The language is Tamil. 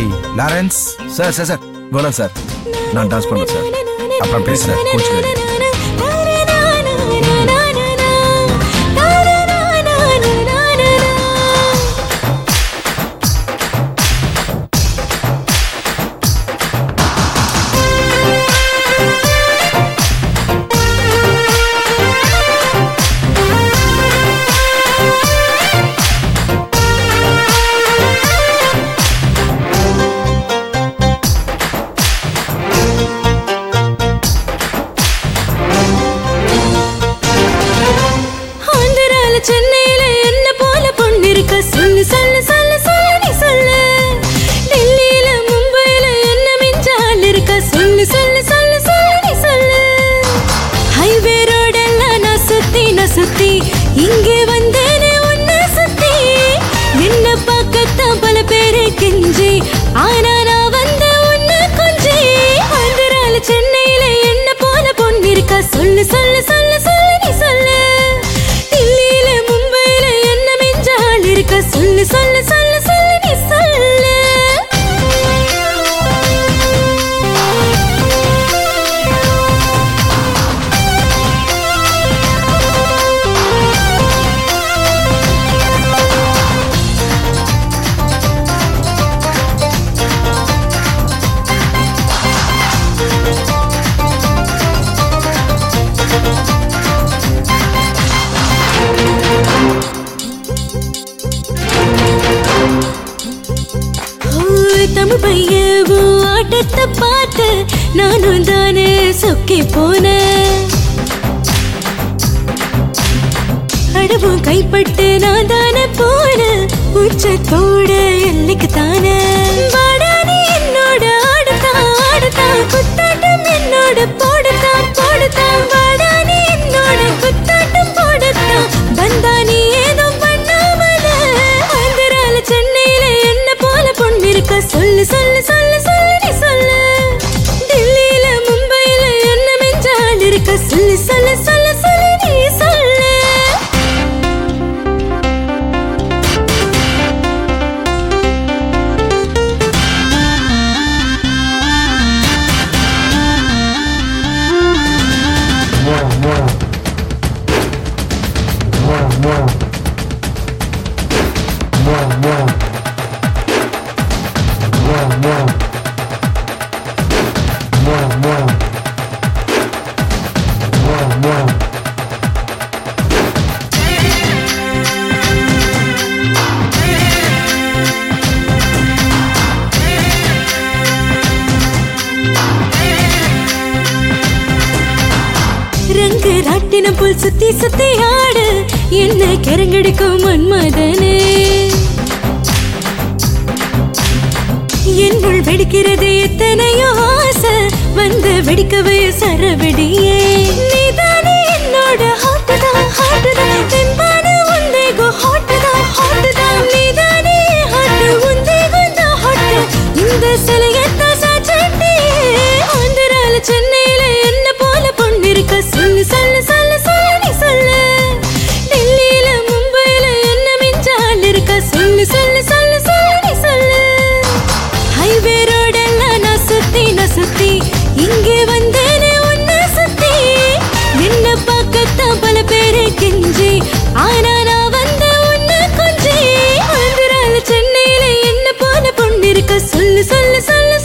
ஏய் லாரன்ஸ் சார் சார் சார் கோலாம் சார் நான் டான்ஸ் பண்ணேன் சார் அப்புறம் பேசுறேன் கோச்சுக்காதீங்க. ஆந்திரால சென்னையில என்ன போல பொண்ணு இருக்க சொல்லு சொல்லு சொல்லு சொல்லு நீ சொல்லு டெல்லியில மும்பையில என்ன மிஞ்சால் இருக்க சொல்லு சொல்லு சொல்லு சொல்லு நீ சொல்லு ஹைவே ரோடெல்லாம் நான் சுத்தி நான் சுத்தி இங்கே வந்தேனே உன்னை சுத்தி என்ன பார்க்கத்தான் பல பேரு கெஞ்சி ஆனா நான் வந்த உன்னை கொஞ்சி ஆந்திரால சென்னையில என்ன போல பொண்ணு இருக்கா சொல்லு சொல்லு சொல்லு சொல்லு நீ சொல்லு தில்லியில மும்பையில என்ன மிஞ்சால் இருக்கா சொல்லு சொல்லு சொல்லு சொல்லு நீ சொல்லு ஓ, தமிழ் பையன் உன் ஆட்டத்தை பார்த்து நானும் தானே சொக்கி போனேன் அடவும் கைப்பட்டு நான் தானே போனேன் உச்சத்தோட எல்லைக்கு தானே வாடா நீ என்னோட ஆடுதான் ஆடுதான் குத்தாட்டம் என்னோட போடுதான் போடுதான் வாடா நீ என்னோட குத்தாட்டம் போடுதான் வந்தா நீ ஏதோ பண்ணாமல ஆந்திரால சென்னையில என்ன போல பொண்ணு இருக்க சொல்லு சொல்லு சொல்லு சொல்லு நீ சொல்லு டெல்லியில மும்பையில என்ன மெஞ்சால் இருக்க சொல்லு சொல்லு சொல்லு சொல்லு நீ சொல்லு ரங்கு ராட்டின புல் சுத்தி சுத்தி ஆடு என்ன கரங்கடிக்கும் மன்மதனே என்னுள் வெடிக்கிறது எத்தனையோ ஆசை வந்து வெடிக்கவே சரவெடியே நீதானே என்னோட ஹாட்டுதான் ஹாட்டுதான் தெம்பான உந்தேகோ ஹாட்டுதான் ஹாட்டுதான் நீதானே ஹாட்டு உந்தேகோ தான் ஹாட்டு இந்த சிலையத்தான் சாச்சட்டியே ஆந்திரால சென்னையில என்ன போல பொண்ணு இருக்க சொல்லு சொல்லு சொல்லு சொல்லு நீ சொல்லு டெல்லியில மும்பையில என்ன மிஞ்சால் இருக்க சொல்லு சொல்லு சொல்லு சொல்லு நீ சொல்லு ஹைவே ரோடெல்லாம் நான் சுத்தி நான் சுத்தி இங்கே வந்தேனே உன்னை சுத்தி என்ன பார்க்கத்தான் பல பேரு கெஞ்சி ஆனா நான் வந்த உன்னை கொஞ்சி ஆந்திரால சென்னையில என்ன போல பொண்ணு இருக்க சொல்லு சொல்லு சொல்லு